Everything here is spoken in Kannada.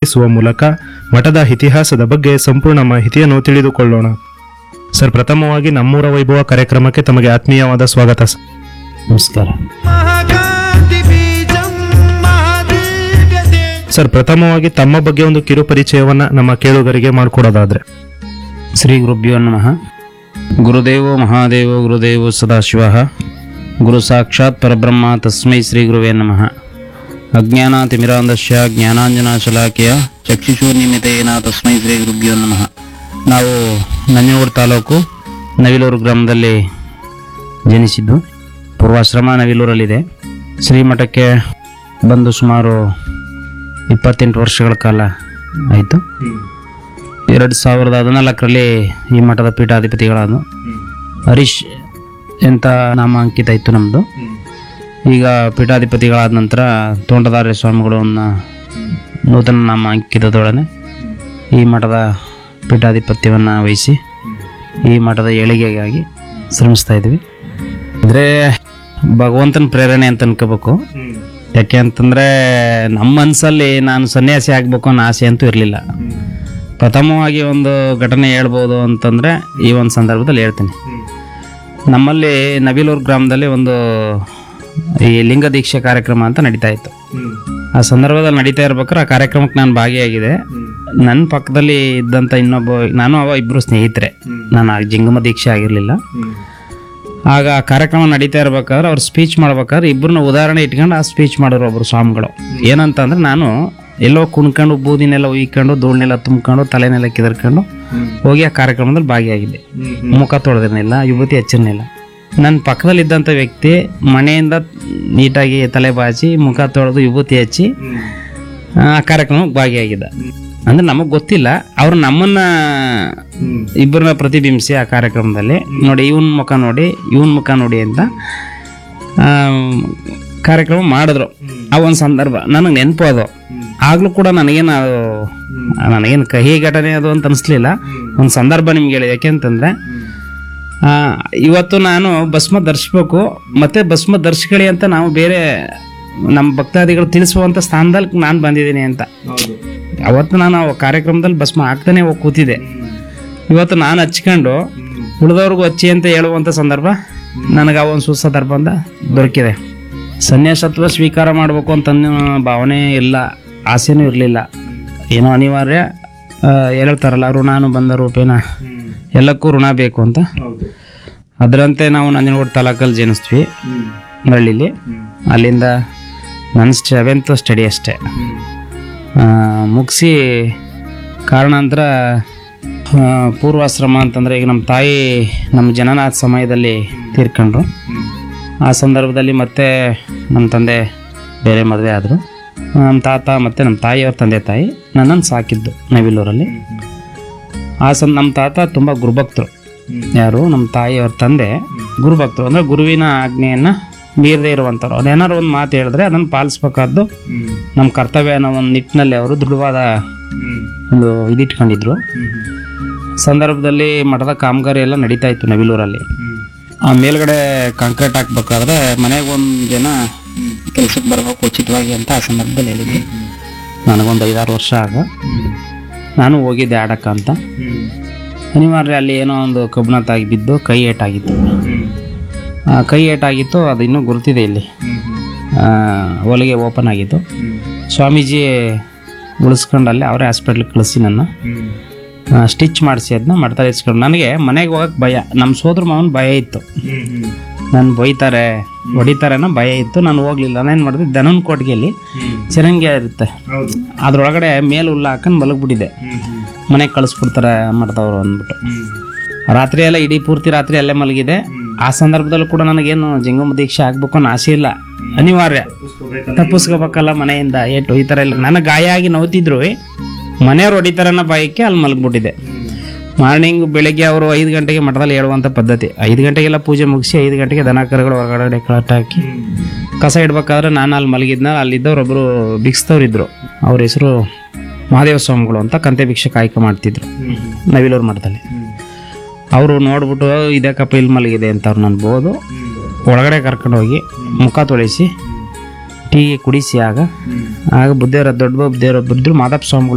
ಭಾಗವಹಿಸುವ ಮೂಲಕ ಮಠದ ಇತಿಹಾಸದ ಬಗ್ಗೆ ಸಂಪೂರ್ಣ ಮಾಹಿತಿಯನ್ನು ತಿಳಿದುಕೊಳ್ಳೋಣ ಸರ್ ಪ್ರಥಮವಾಗಿ ನಮ್ಮೂರ ವೈಭವ ಕಾರ್ಯಕ್ರಮಕ್ಕೆ ತಮಗೆ ಆತ್ಮೀಯವಾದ ಸ್ವಾಗತ ಸರ್. ನಮಸ್ಕಾರ महाकान्ति बीजं महादिव्य तेज ಸರ್ ಪ್ರಥಮವಾಗಿ ತಮ್ಮ ಬಗ್ಗೆ ಒಂದು ಕಿರು ಪರಿಚಯವನ್ನ ನಮ್ಮ ಕೇಳುಗರಿಗೆ ಮಾಡಿಕೊಡೋದಾದ್ರೆ ಶ್ರೀ ಗುರುಭ್ಯೋ ನಮಃ ಗುರುದೇವೋ ಮಹಾದೇವೋ ಗುರುದೇವೋ ಸದಾಶಿವ ಗುರು ಸಾಕ್ಷಾತ್ ಪರಬ್ರಹ್ಮ ತಸ್ಮೈ ಶ್ರೀ ಗುರುವೇ ನಮಃ ಅಜ್ಞಾನಾತಿಮಿರಾಂಧಸ್ಯ ಜ್ಞಾನಾಂಜನ ಶಲಾಕೆಯ ಚಕ್ಷುಷೂರ್ನಿಮಿತೇನ ತಸ್ಮೈ ಶ್ರೀ ಗುರುಭ್ಯೋ ನಮಃ ನಾವು ನಂಜನಗೂಡು ತಾಲೂಕು ನವಿಲೂರು ಗ್ರಾಮದಲ್ಲಿ ಜನಿಸಿದ್ದು ಪೂರ್ವಾಶ್ರಮ ನವಿಲೂರಲ್ಲಿದೆ ಶ್ರೀಮಠಕ್ಕೆ ಬಂದು ಸುಮಾರು ಇಪ್ಪತ್ತೆಂಟು ವರ್ಷಗಳ ಕಾಲ ಆಯಿತು ಎರಡು ಸಾವಿರದ ಹದಿನಾಲ್ಕರಲ್ಲಿ ಈ ಮಠದ ಪೀಠಾಧಿಪತಿಗಳಾದ ಹರೀಶ್ ಎಂತ ನಾಮಾಂಕಿತ ಇತ್ತು ನಮ್ಮದು ಈಗ ಪೀಠಾಧಿಪತಿಗಳಾದ ನಂತರ ತೋಂಟದಾರ್ಯ ಸ್ವಾಮಿಗಳನ್ನ ನೂತನ ನಾಮಾಂಕಿತದೊಡನೆ ಈ ಮಠದ ಪೀಠಾಧಿಪತ್ಯವನ್ನು ವಹಿಸಿ ಈ ಮಠದ ಏಳಿಗೆಗಾಗಿ ಶ್ರಮಿಸ್ತಾ ಇದ್ವಿ ಅಂದರೆ ಭಗವಂತನ ಪ್ರೇರಣೆ ಅಂತ ಅನ್ಕೋಬೇಕು ಯಾಕೆ ಅಂತಂದರೆ ನಮ್ಮ ಮನಸ್ಸಲ್ಲಿ ನಾನು ಸನ್ಯಾಸಿ ಆಗಬೇಕು ಅನ್ನೋ ಆಸೆ ಅಂತೂ ಇರಲಿಲ್ಲ ಪ್ರಥಮವಾಗಿ ಒಂದು ಘಟನೆ ಹೇಳ್ಬೋದು ಅಂತಂದರೆ ಈ ಒಂದು ಸಂದರ್ಭದಲ್ಲಿ ಹೇಳ್ತೀನಿ ನಮ್ಮಲ್ಲಿ ನವಿಲೂರು ಗ್ರಾಮದಲ್ಲಿ ಒಂದು ಈ ಲಿಂಗ ದೀಕ್ಷೆ ಕಾರ್ಯಕ್ರಮ ಅಂತ ನಡೀತಾ ಇತ್ತು ಆ ಸಂದರ್ಭದಲ್ಲಿ ನಡೀತಾ ಇರ್ಬೇಕಾದ್ರೆ ಆ ಕಾರ್ಯಕ್ರಮಕ್ಕೆ ನಾನು ಭಾಗಿಯಾಗಿದೆ ನನ್ನ ಪಕ್ಕದಲ್ಲಿ ಇದ್ದಂಥ ಇನ್ನೊಬ್ಬ ನಾನು ಅವ ಇಬ್ಬರು ಸ್ನೇಹಿತರೆ ನಾನು ಆ ಜಿಂಗಮ ದೀಕ್ಷೆ ಆಗಿರಲಿಲ್ಲ ಆಗ ಆ ಕಾರ್ಯಕ್ರಮ ನಡೀತಾ ಇರ್ಬೇಕಾದ್ರೆ ಅವ್ರು ಸ್ಪೀಚ್ ಮಾಡ್ಬೇಕಾದ್ರೆ ಇಬ್ಬರನ್ನ ಉದಾಹರಣೆ ಇಟ್ಕೊಂಡು ಆ ಸ್ಪೀಚ್ ಮಾಡೋರು ಒಬ್ರು ಸ್ವಾಮಿಗಳು ಏನಂತಂದ್ರೆ ನಾನು ಎಲ್ಲೋ ಕುಣ್ಕೊಂಡು ಬೂದಿನೆಲ್ಲ ಉಯ್ಕೊಂಡು ಧೂಳನ್ನೆಲ್ಲ ತುಂಬ್ಕೊಂಡು ತಲೆನೆಲ್ಲ ಕಿದರ್ಕೊಂಡು ಹೋಗಿ ಆ ಕಾರ್ಯಕ್ರಮದಲ್ಲಿ ಭಾಗಿಯಾಗಿದ್ದೆ ಮುಖ ತೊಳೆದಿರಲಿಲ್ಲ ಯುವತಿ ಹಚ್ಚಿರಲಿಲ್ಲ ನನ್ನ ಪಕ್ಕದಲ್ಲಿದ್ದಂಥ ವ್ಯಕ್ತಿ ಮನೆಯಿಂದ ನೀಟಾಗಿ ತಲೆ ಬಾಚಿ ಮುಖ ತೊಳೆದು ವಿಭೂತಿ ಹಚ್ಚಿ ಆ ಕಾರ್ಯಕ್ರಮಕ್ಕೆ ಭಾಗಿಯಾಗಿದ್ದ ಅಂದ್ರೆ ನಮಗೆ ಗೊತ್ತಿಲ್ಲ ಅವ್ರು ನಮ್ಮನ್ನ ಇಬ್ಬರನ್ನ ಪ್ರತಿಬಿಂಬಿಸಿ ಆ ಕಾರ್ಯಕ್ರಮದಲ್ಲಿ ನೋಡಿ ಇವನ್ ಮುಖ ನೋಡಿ ಇವನ್ ಮುಖ ನೋಡಿ ಅಂತ ಆ, ಕಾರ್ಯಕ್ರಮ ಮಾಡಿದ್ರು ಆ ಒಂದು ಸಂದರ್ಭ ನನಗೆ ನೆನಪು ಅದು ಆಗ್ಲೂ ಕೂಡ ನನಗೇನು ಅದು ನನಗೇನು ಕಹಿ ಘಟನೆ ಅದು ಅಂತ ಅನಿಸ್ಲಿಲ್ಲ ಒಂದು ಸಂದರ್ಭ ನಿಮ್ಗೆ ಹೇಳಿ ಯಾಕೆಂತಂದ್ರೆ ಆ, ಇವತ್ತು ನಾನು ಭಸ್ಮ ಧರಿಸ್ಬೇಕು ಮತ್ತೆ ಭಸ್ಮ ಧರಿಸ್ಕೊಳ್ಳಿ ಅಂತ ನಾವು ಬೇರೆ ನಮ್ಮ ಭಕ್ತಾದಿಗಳು ತಿಳಿಸುವಂತ ಸ್ಥಾನದಲ್ಲಿ ನಾನು ಬಂದಿದ್ದೀನಿ ಅಂತ ಅವತ್ತು ನಾನು ಆ ಕಾರ್ಯಕ್ರಮದಲ್ಲಿ ಭಸ್ಮ ಹಾಕ್ತಾನೆ ಹೋಗಿ ಕೂತಿದ್ದೆ ಇವತ್ತು ನಾನು ಹಚ್ಕೊಂಡು ಉಳಿದವ್ರಿಗೂ ಹಚ್ಚಿ ಅಂತ ಹೇಳುವಂಥ ಸಂದರ್ಭ ನನಗೆ ಆ ಒಂದು ಸುಸಂದರ್ಭ ಅಂತ ದೊರಕಿದೆ ಸನ್ಯಾಸತ್ವ ಸ್ವೀಕಾರ ಮಾಡಬೇಕು ಅಂತ ಅನ್ನೋ ಭಾವನೆ ಇಲ್ಲ ಆಸೆನೂ ಇರಲಿಲ್ಲ ಏನೋ ಅನಿವಾರ್ಯ ಆ, ಹೇಳ್ತಾರಲ್ಲ ಋಣಾನು ಬಂದ ರೂಪೇನ ಎಲ್ಲಕ್ಕೂ ಋಣ ಬೇಕು ಅಂತ ಅದರಂತೆ ನಾವು ನಂಜನಗೂಡು ತಾಲೂಕಲ್ಲಿ ಜನಿಸ್ತೀವಿ ನಳ್ಳಿಲಿ ಅಲ್ಲಿಂದ ನನ್ನ ಸೆವೆಂತ್ ಸ್ಟಡಿ ಅಷ್ಟೇ ಮುಗಿಸಿ ಕಾರಣಾಂತರ ಆ, ಪೂರ್ವಾಶ್ರಮ ಅಂತಂದರೆ ಈಗ ನಮ್ಮ ತಾಯಿ ನಮ್ಮ ಜನನಾಥ ಸಮಯದಲ್ಲಿ ತೀರ್ಕೊಂಡ್ರು ಆ ಸಂದರ್ಭದಲ್ಲಿ ಮತ್ತೆ ನಮ್ಮ ತಂದೆ ಬೇರೆ ಮದುವೆ ಆದರು ನಮ್ಮ ತಾತ ಮತ್ತು ನಮ್ಮ ತಾಯಿಯವ್ರ ತಂದೆ ತಾಯಿ ನನ್ನನ್ನು ಸಾಕಿದ್ದು ನವಿಲೂರಲ್ಲಿ ಆ ಸಂ ನಮ್ಮ ತಾತ ತುಂಬ ಗುರುಭಕ್ತರು ಯಾರು ನಮ್ಮ ತಾಯಿಯವ್ರ ತಂದೆ ಗುರುಭಕ್ತರು ಅಂದರೆ ಗುರುವಿನ ಆಜ್ಞೆಯನ್ನು ಮೀರದೇ ಇರುವಂಥವ್ರು ಅದೇನಾದ್ರು ಒಂದು ಮಾತು ಹೇಳಿದ್ರೆ ಅದನ್ನು ಪಾಲಿಸ್ಬೇಕಾದ್ದು ನಮ್ಮ ಕರ್ತವ್ಯ ಅನ್ನೋ ಒಂದು ನಿಟ್ಟಿನಲ್ಲಿ ಅವರು ದೃಢವಾದ ಒಂದು ಇದಿಟ್ಕೊಂಡಿದ್ರು ಸಂದರ್ಭದಲ್ಲಿ ಮಠದ ಕಾಮಗಾರಿ ಎಲ್ಲ ನಡೀತಾ ಇತ್ತು ನವಿಲೂರಲ್ಲಿ ಆ ಮೇಲ್ಗಡೆ ಕಾಂಕ್ರೀಟ್ ಹಾಕ್ಬೇಕಾದ್ರೆ ಮನೆಗೆ ಒಂದು ಜನ ಕೆಲ್ಸಕ್ಕೆ ಬರ್ಬೇಕು ಉಚಿತವಾಗಿ ಅಂತ ಆ ಸಂದರ್ಭದಲ್ಲಿ ಹೇಳಿದ್ದೆ ನನಗೊಂದು ಐದಾರು ವರ್ಷ ಆಗ ನಾನು ಹೋಗಿದ್ದೆ ಆಡಕ್ಕ ಅಂತ ಅನಿವಾರ್ಯ ಅಲ್ಲಿ ಏನೋ ಒಂದು ಕಬ್ಬಣತ್ತಾಗಿ ಬಿದ್ದು ಕೈ ಏಟಾಗಿತ್ತು ಆ ಕೈ ಏಟಾಗಿತ್ತು ಅದು ಇನ್ನೂ ಗುರುತಿದೆ ಇಲ್ಲಿ ಆ, ಹೊಲಿಗೆ ಓಪನ್ ಆಗಿತ್ತು ಸ್ವಾಮೀಜಿ ಉಳಿಸ್ಕೊಂಡಲ್ಲಿ ಅವರೇ ಹಾಸ್ಪಿಟ್ಲಿಗೆ ಕಳಿಸಿ ನನ್ನ ಸ್ಟಿಚ್ ಮಾಡಿಸಿ ಅದನ್ನ ಮಾಡ್ತಾರೆ ಇಸ್ಕೊಂಡು ನನಗೆ ಮನೆಗೆ ಹೋಗಕ್ಕೆ ಭಯ ನಮ್ಮ ಸೋದ್ರ ಮಾವನ ಭಯ ಇತ್ತು ನಾನು ಬೈತಾರೆ ಹೊಡಿತಾರೆ ಅನ್ನೋ ಭಯ ಇತ್ತು ನಾನು ಹೋಗ್ಲಿಲ್ಲ ನಾನೇನು ಮಾಡಿದೆ ದನನ ಕೊಟ್ಟಿಗೆಯಲ್ಲಿ ಚಿರಂಗಿ ಇರುತ್ತೆ ಅದ್ರೊಳಗಡೆ ಮೇಲೆ ಹುಲ್ಲು ಹಾಕೊಂಡು ಮಲಗ್ಬಿಟ್ಟಿದೆ ಮನೆಗೆ ಕಳಿಸ್ಬಿಡ್ತಾರೆ ಮಾಡ್ದವ್ರು ಅಂದ್ಬಿಟ್ಟು ರಾತ್ರಿ ಎಲ್ಲ ಇಡೀ ಪೂರ್ತಿ ರಾತ್ರಿ ಅಲ್ಲೇ ಮಲಗಿದೆ ಆ ಸಂದರ್ಭದಲ್ಲೂ ಕೂಡ ನನಗೇನು ಜಂಗಮ ದೀಕ್ಷೆ ಆಗ್ಬೇಕು ಅನ್ನೋ ಆಸೆ ಇಲ್ಲ ಅನಿವಾರ್ಯ ತಪ್ಪಿಸ್ಕೋಬೇಕಲ್ಲ ಮನೆಯಿಂದ ಏಟು ಈ ಥರ ಇಲ್ಲ ನನಗೆ ಗಾಯ ಆಗಿ ನೋವ್ತಿದ್ರು ಮನೆಯವ್ರು ಹೊಡಿತಾರೆ ಅನ್ನೋ ಭಯಕ್ಕೆ ಅಲ್ಲಿ ಮಲಗ್ಬಿಟ್ಟಿದೆ ಮಾರ್ನಿಂಗ್ ಬೆಳಗ್ಗೆ ಅವರು ಐದು ಗಂಟೆಗೆ ಮಠದಲ್ಲಿ ಹೇಳುವಂಥ ಪದ್ಧತಿ ಐದು ಗಂಟೆಗೆಲ್ಲ ಪೂಜೆ ಮುಗಿಸಿ ಐದು ಗಂಟೆಗೆ ದನ ಕರುಗಳು ಹೊರಗಡೆ ಕಳಟ ಹಾಕಿ ಕಸ ಇಡ್ಬೇಕಾದ್ರೆ ನಾನು ಅಲ್ಲಿ ಮಲಗಿದ್ನ ಅಲ್ಲಿದ್ದವ್ರೊಬ್ಬರು ಭಿಕ್ಷದವ್ರು ಇದ್ರು ಅವ್ರ ಹೆಸರು ಮಹಾದೇವ ಸ್ವಾಮಿಗಳು ಅಂತ ಕಂತೆ ಭಿಕ್ಷೆ ಕಾಯ್ಕೆ ಮಾಡ್ತಿದ್ರು ನವಿಲೂರು ಮಠದಲ್ಲಿ ಅವರು ನೋಡ್ಬಿಟ್ಟು ಇದೇ ಕಪ್ಪ ಇಲ್ಲಿ ಮಲಗಿದೆ ಅಂತ ಅವ್ರು ನಾನು ಬೋದು ಒಳಗಡೆ ಕರ್ಕೊಂಡು ಹೋಗಿ ಮುಖ ತೊಳಿಸಿ ಟೀ ಕುಡಿಸಿ ಆಗ ಆಗ ಬುದ್ಧಿಯವರ ದೊಡ್ಡ ಬುದ್ಧಿಯವರೊಬ್ಬರಿದ್ರು ಮಾದಪ್ಪ ಸ್ವಾಮಿಗಳು